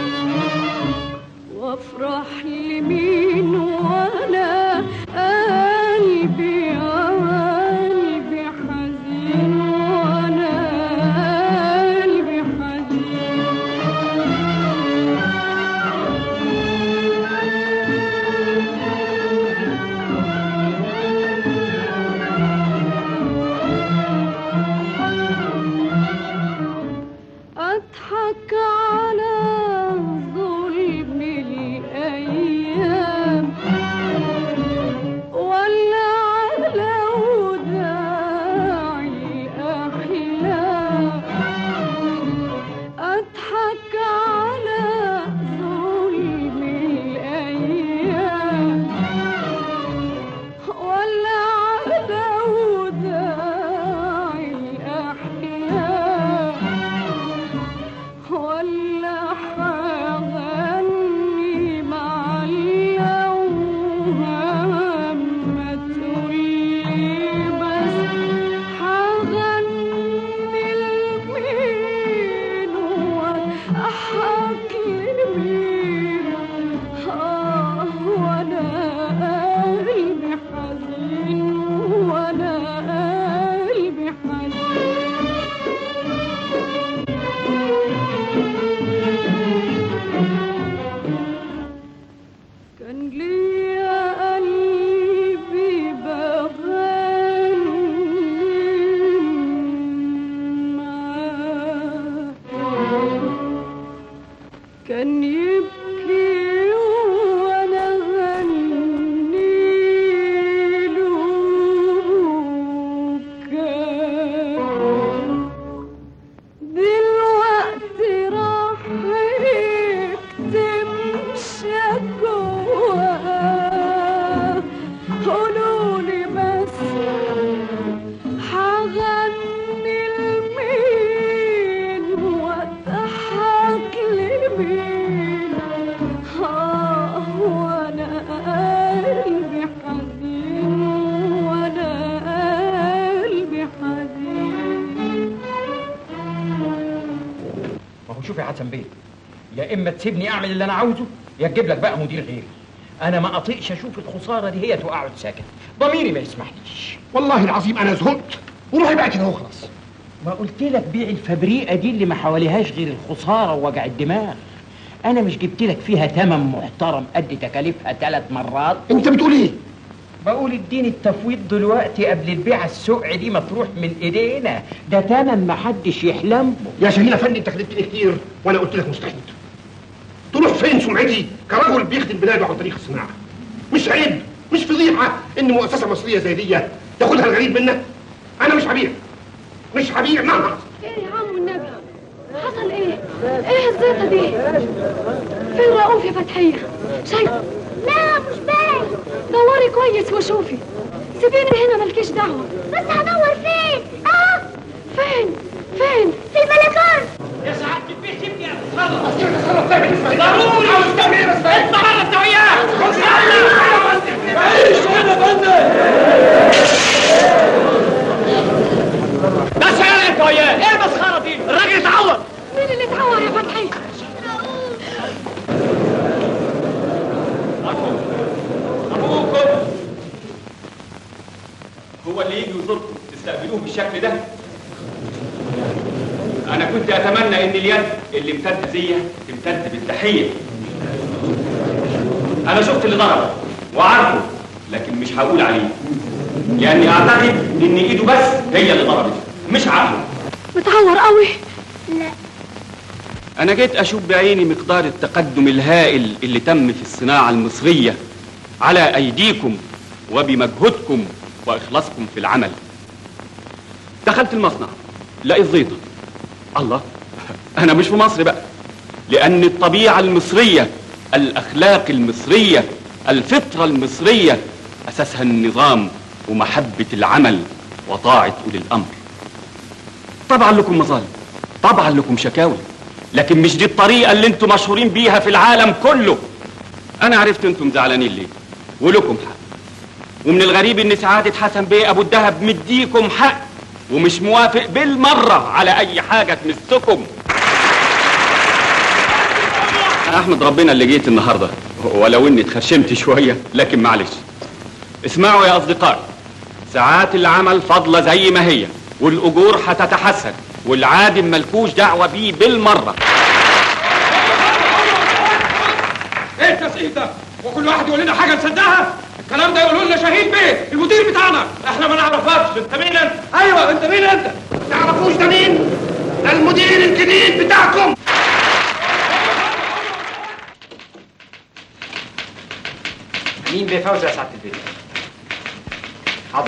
Speaker 15: وافرح لمين وانا قلبي قلبي حزين وانا قلبي حزين أضحك على ظلم الأيام ولا على وداع الأحلام أضحك على ظلم الأيام ولا على وداع الأحلام ولا حغني مع الأوهام ما تقولي بس حغني لمين وأحكي لمين آه وأنا قلبي حزين وأنا قلبي كان ليا قلبي بغني معاه كان يبكي وانا غني له كان دلوقتي راح يكتم شكواه قولولي بس حغني لمين واضحك لمين آه وانا قلبي حزين وانا قلبي حزين
Speaker 16: ما هو شوف يا حسن بيه يا اما تسيبني اعمل اللي انا عاوزه يا تجيب لك بقى مدير غيري انا ما اطيقش اشوف الخساره دي هي واقعد ساكت ضميري ما يسمحليش
Speaker 11: والله العظيم انا زهقت وروحي بقى كده واخلص
Speaker 16: ما قلت لك بيع الفبريقه دي اللي ما حواليهاش غير الخساره ووجع الدماغ انا مش جبت لك فيها تمن محترم قد تكاليفها ثلاث مرات
Speaker 11: انت بتقول ايه
Speaker 16: بقول اديني التفويض دلوقتي قبل البيعه السوق دي ما تروح من ايدينا ده تمن ما حدش يحلم به
Speaker 11: يا شهينة فندي انت كلمتني كتير وانا قلت لك مستحيل تروح فين سمعتي كرجل بيخدم بلاده عن طريق الصناعه مش عيب مش فضيحه ان مؤسسه مصريه زي دي ياخدها الغريب منا انا مش هبيع مش هبيع مهما
Speaker 3: ايه يا عم والنبي حصل ايه؟ ايه الزيطة دي؟ فين رؤوف يا فتحية؟ شايف؟
Speaker 5: لا مش باين
Speaker 3: دوري كويس وشوفي سيبيني هنا مالكيش دعوة
Speaker 5: بس هدور فين اه
Speaker 3: فين؟ فين؟
Speaker 5: في البلكون
Speaker 16: يا سعاده البيت سيبني
Speaker 11: اتصرف ضروري
Speaker 3: دور يا فتحي
Speaker 6: ابوكم هو اللي يجي يزوركم تستقبلوه بالشكل ده انا كنت اتمنى ان اليد اللي امتد زيه تمتد بالتحيه انا شفت اللي ضربه وعارفه لكن مش هقول عليه لاني اعتقد ان ايده بس هي اللي ضربته مش عقله
Speaker 3: متعور قوي
Speaker 5: لا
Speaker 6: أنا جيت أشوف بعيني مقدار التقدم الهائل اللي تم في الصناعة المصرية على أيديكم وبمجهودكم وإخلاصكم في العمل. دخلت المصنع لقيت زيطة. الله أنا مش في مصر بقى لأن الطبيعة المصرية الأخلاق المصرية الفطرة المصرية أساسها النظام ومحبة العمل وطاعة أولي الأمر. طبعا لكم مظالم طبعا لكم شكاوي لكن مش دي الطريقة اللي انتم مشهورين بيها في العالم كله انا عرفت انتم زعلانين ليه ولكم حق ومن الغريب ان سعادة حسن بيه ابو الدهب مديكم حق ومش موافق بالمرة على اي حاجة تمسكم انا احمد ربنا اللي جيت النهاردة ولو اني اتخشمت شوية لكن معلش اسمعوا يا اصدقائي ساعات العمل فاضلة زي ما هي والاجور هتتحسن والعادم ملكوش دعوة بيه بالمرة
Speaker 16: ايه التسقيف ده؟ وكل واحد يقول لنا حاجه نصدقها؟ الكلام ده يقولوا لنا شهيد بيه المدير بتاعنا احنا ما نعرفكش انت مين انت؟ ايوه انت مين انت؟
Speaker 11: ما تعرفوش ده مين؟ ده المدير الجديد بتاعكم
Speaker 16: مين بيفوز يا سعاده البيت؟ حاضر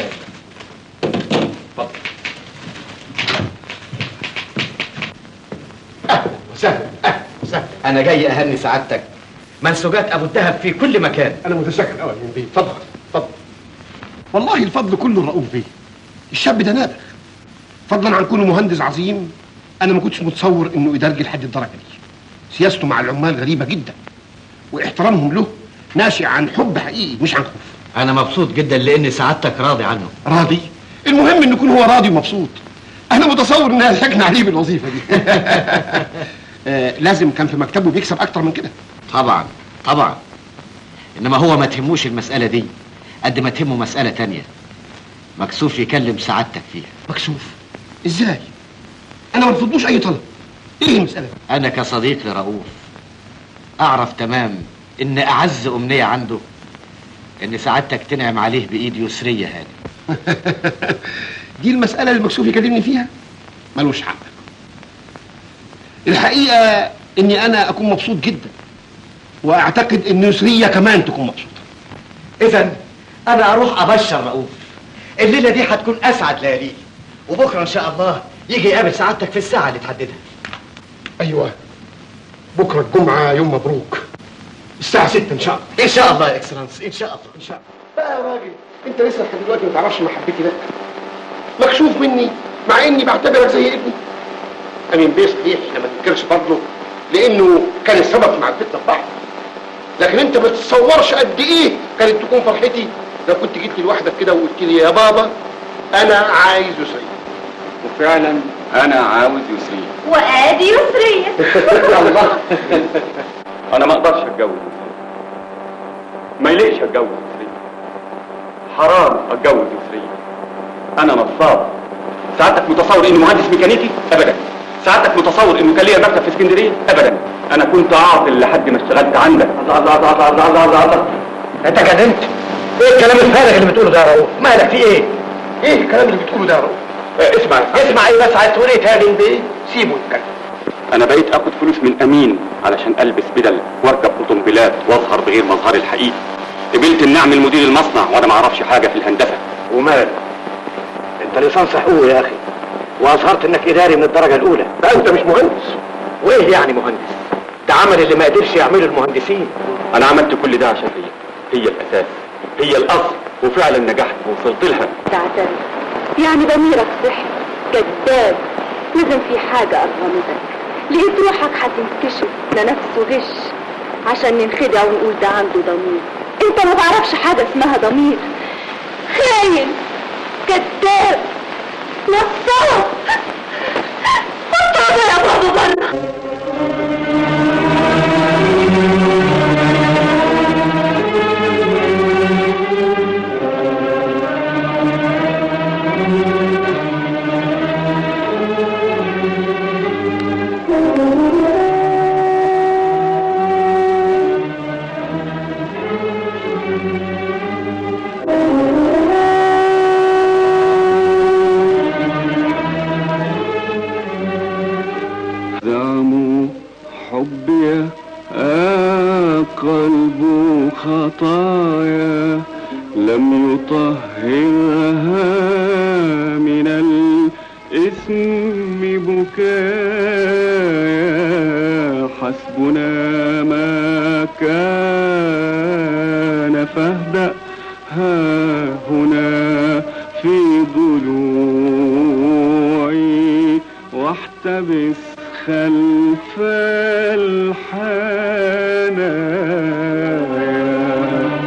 Speaker 10: وسهلا اهلا وسهلا انا جاي اهني سعادتك منسوجات ابو الدهب في كل مكان
Speaker 11: انا متشكر قوي يا بيه اتفضل اتفضل والله الفضل كله الرؤوف بيه الشاب ده نابغ فضلا عن كونه مهندس عظيم انا ما كنتش متصور انه يدرج لحد الدرجه دي سياسته مع العمال غريبه جدا واحترامهم له ناشئ عن حب حقيقي مش عن خوف
Speaker 10: انا مبسوط جدا لان سعادتك راضي عنه
Speaker 11: راضي المهم ان يكون هو راضي ومبسوط انا متصور انها لجنه عليه بالوظيفه دي آه، لازم كان في مكتبه بيكسب اكتر من كده
Speaker 10: طبعا طبعا انما هو ما تهموش المساله دي قد ما تهمه مساله تانية مكسوف يكلم سعادتك فيها
Speaker 11: مكسوف ازاي انا ما رفضلوش اي طلب ايه المساله
Speaker 10: انا كصديق لرؤوف اعرف تمام ان اعز امنيه عنده ان سعادتك تنعم عليه بايد يسريه هاني
Speaker 11: دي المساله اللي مكسوف يكلمني فيها ملوش حق الحقيقه اني انا اكون مبسوط جدا واعتقد ان يسريه كمان تكون مبسوطه
Speaker 10: اذا انا اروح ابشر رؤوف الليله دي هتكون اسعد ليالي وبكره ان شاء الله يجي يقابل سعادتك في الساعه اللي تحددها
Speaker 11: ايوه بكره الجمعه يوم مبروك الساعه 6 ان شاء الله
Speaker 10: ان شاء الله يا اكسلانس ان شاء الله
Speaker 11: ان شاء الله بقى يا راجل انت لسه لحد دلوقتي ما تعرفش محبتي لك مكشوف مني مع اني بعتبرك زي ابني امين بيه صحيح احنا ما ننكرش فضله لانه كان السبب في معرفتنا ببعض لكن انت ما تتصورش قد ايه كانت تكون فرحتي لو كنت جيت لي لوحدك كده وقلت لي يا بابا انا عايز يسري
Speaker 6: وفعلا انا عاوز يسريه
Speaker 5: وادي يسرية
Speaker 6: الله انا ما اقدرش اتجوز يسريه ما يليقش اتجوز يسريه حرام اتجوز يسريه انا نصاب سعادتك متصور انه مهندس ميكانيكي ابدا سعادتك متصور انه كان ليا مكتب في اسكندريه ابدا انا كنت عاطل لحد ما اشتغلت عندك
Speaker 10: الله الله الله الله الله الله, الله, الله. انت جننت ايه الكلام الفارغ اللي بتقوله ده يا رؤوف مالك في ايه
Speaker 11: ايه الكلام اللي بتقوله ده يا رؤوف
Speaker 6: آه، اسمع
Speaker 10: اسمع ايه بس عايز تقول ايه تاني
Speaker 11: بيه سيبه يتكلم
Speaker 6: انا بقيت اخد فلوس من امين علشان البس بدل واركب اوتومبيلات واظهر بغير مظهري الحقيقي قبلت ان اعمل مدير المصنع وانا ما اعرفش حاجه في الهندسه
Speaker 10: ومال انت لسان حقوق يا اخي واظهرت انك اداري من الدرجه الاولى
Speaker 11: لا انت مش مهندس
Speaker 10: وايه يعني مهندس ده عمل اللي ما قدرش يعمله المهندسين
Speaker 6: انا عملت كل ده عشان هي هي الاساس هي الاصل وفعلا نجحت ووصلت لها
Speaker 13: تعترف يعني ضميرك صحي كذاب لازم في حاجة أظلمتك لقيت روحك هتنكشف لنفسه غش عشان ننخدع ونقول ده عنده ضمير انت ما تعرفش حاجة اسمها ضمير خاين كذاب نصاب اطلع يا بابا بره
Speaker 9: زعموا حبي آه قلب خطايا لم يطهرها من الإثم بكايا حسبنا ما كان فاهدأ ها هنا في ضلوعي واحتبس خلف الحنايا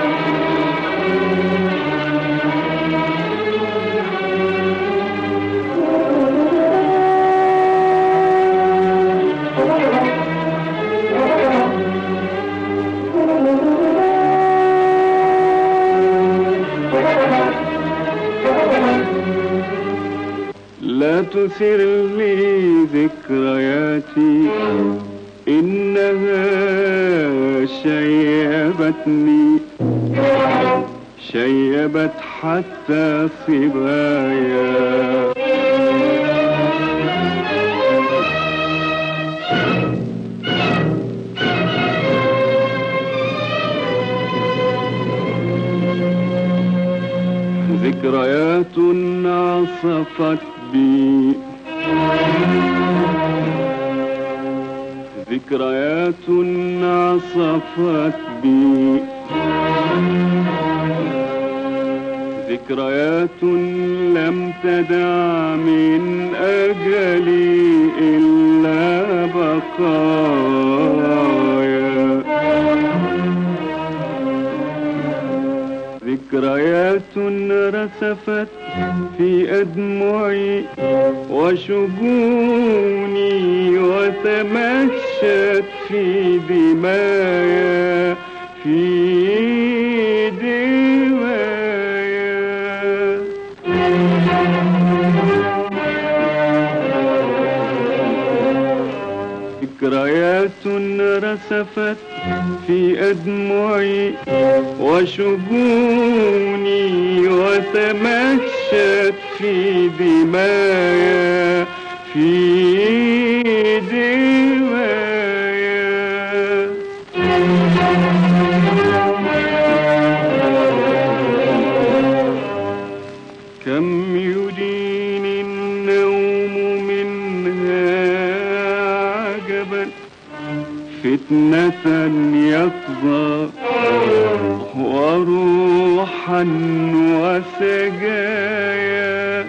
Speaker 9: لا تثر لي ذكرياتي إنها شيبتني شيبت حتى صبايا ذكريات عصفت بي ذكريات عصفت بي ذكريات لم تدع من أجلي إلا بقايا ذكريات رسفت في أدمعي وشجوني وتمشت في دمايا في دمايا ذكريات رسفت في أدمعي وشجوني وتمشت في دمايا في دمايا كم يديني النوم منها عجبا فتنة يقظى وروحا وسجايا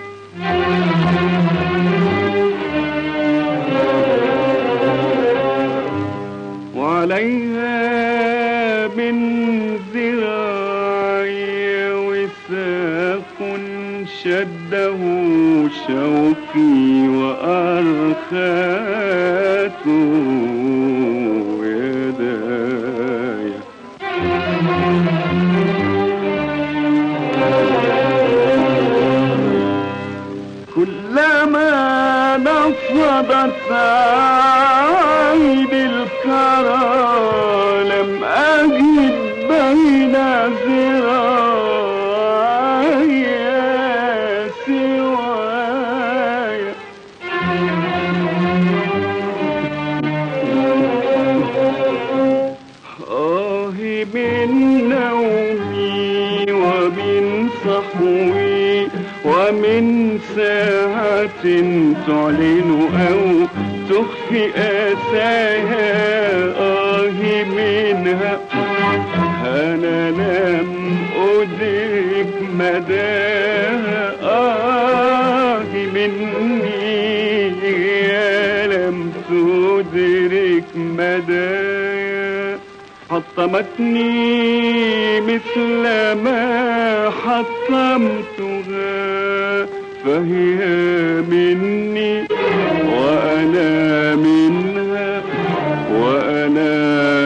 Speaker 9: وعليها من ذراعي وثاق شده شوقي وأرخاته يداي كلما نفضت عيد الكرى لم أجد بين ذراعي سواي آه من نومي ومن صحوي ومن ساعة تعلن أو تخفي آساها آه منها أنا لم أدرك مداها آه مني يا لم تدرك مدايا حطمتني مثل ما حطمتها فهي مني وأنا منها وأنا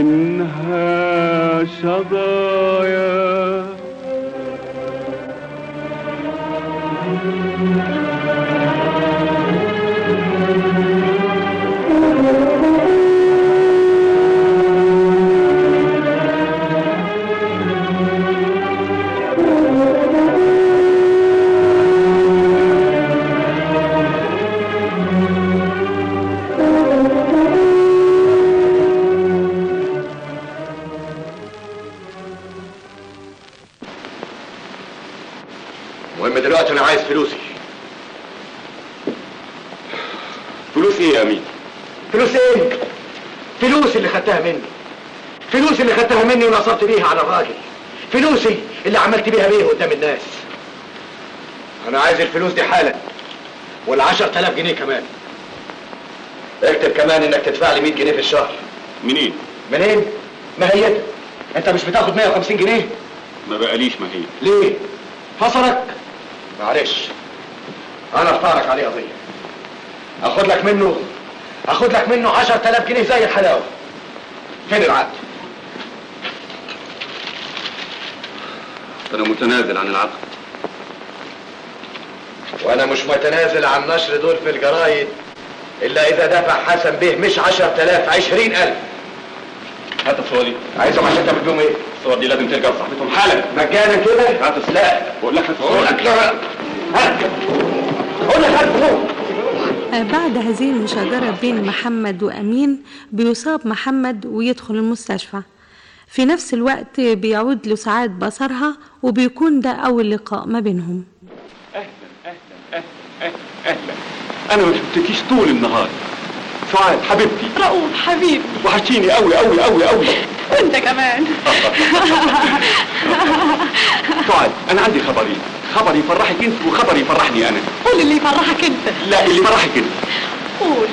Speaker 9: منها شظايا
Speaker 10: فلوسين فلوسي اللي خدتها مني فلوسي اللي خدتها مني ونصبت بيها على الراجل فلوسي اللي عملت بيها بيه قدام الناس انا عايز الفلوس دي حالا والعشر تلاف جنيه كمان اكتب كمان انك تدفع لي 100 جنيه في الشهر
Speaker 6: منين؟
Speaker 10: منين؟ ماهيتك انت مش بتاخد 150 جنيه
Speaker 6: ما بقاليش ما هي
Speaker 10: ليه؟ فصلك؟ معلش انا ارفعلك عليه قضيه اخد لك منه اخد لك منه 10000 جنيه زي الحلاوه فين العقد؟
Speaker 6: انا متنازل عن العقد
Speaker 10: وانا مش متنازل عن نشر دول في الجرايد الا اذا دفع حسن بيه مش 10000 20000
Speaker 6: هات الصور
Speaker 10: عايزهم عشان تعمل بيهم ايه؟
Speaker 6: الصور دي لازم ترجع لصاحبتهم حالا
Speaker 10: مجانا كده؟
Speaker 6: هات لا بقول لك هات الصور
Speaker 10: بقول لك لا هات بقول لك هات الصور.
Speaker 8: بعد هذه المشاجرة بين محمد وأمين بيصاب محمد ويدخل المستشفى في نفس الوقت بيعود له سعاد بصرها وبيكون ده أول لقاء ما بينهم
Speaker 6: اهلا انا ما شفتكيش طول النهار سعاد حبيبتي
Speaker 15: رؤوف حبيبي
Speaker 6: وحشتيني قوي قوي قوي قوي
Speaker 15: وانت كمان
Speaker 6: سعاد انا عندي خبرين خبر يفرحك انت وخبر يفرحني انا
Speaker 15: قول اللي يفرحك انت
Speaker 6: لا اللي يفرحك انت
Speaker 15: قول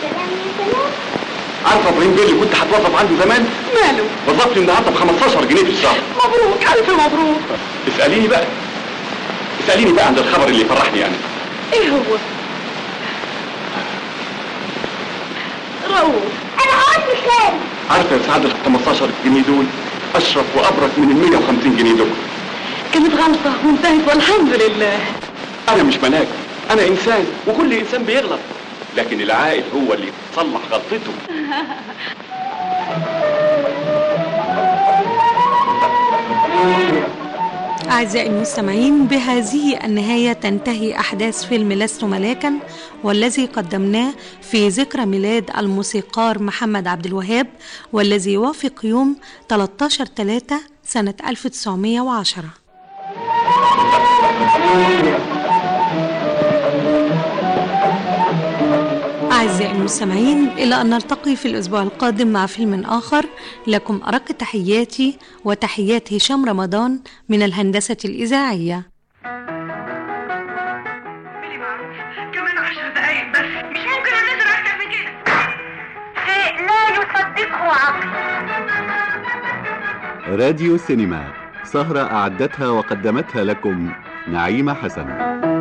Speaker 6: عارفه ابراهيم بيه اللي كنت هتوظف عنده زمان
Speaker 15: ماله
Speaker 6: وظفني النهارده ب 15 جنيه في الشهر
Speaker 15: مبروك الف مبروك
Speaker 6: اساليني بقى اساليني بقى عن الخبر اللي يفرحني انا
Speaker 15: ايه هو رؤوف
Speaker 5: انا هقول لك خالد
Speaker 6: عارفه يا سعاد ال 15 جنيه دول اشرف وابرك من ال 150 جنيه دول
Speaker 15: كانت غلطة وانتهت والحمد لله
Speaker 6: انا مش ملاك انا انسان وكل انسان بيغلط لكن العاقل هو اللي يصلح غلطته
Speaker 8: أعزائي المستمعين بهذه النهاية تنتهي أحداث فيلم لست ملاكا والذي قدمناه في ذكرى ميلاد الموسيقار محمد عبد الوهاب والذي يوافق يوم 13 3 سنة 1910 أعزائي المستمعين إلى أن نلتقي في الأسبوع القادم مع فيلم آخر لكم أرق تحياتي وتحيات هشام رمضان من الهندسة الإذاعية
Speaker 15: كمان عشر دقايق بس مش ممكن انزل اكتر من كده شيء لا يصدقه عقل
Speaker 1: راديو سينما سهرة أعدتها وقدمتها لكم نعيمة حسن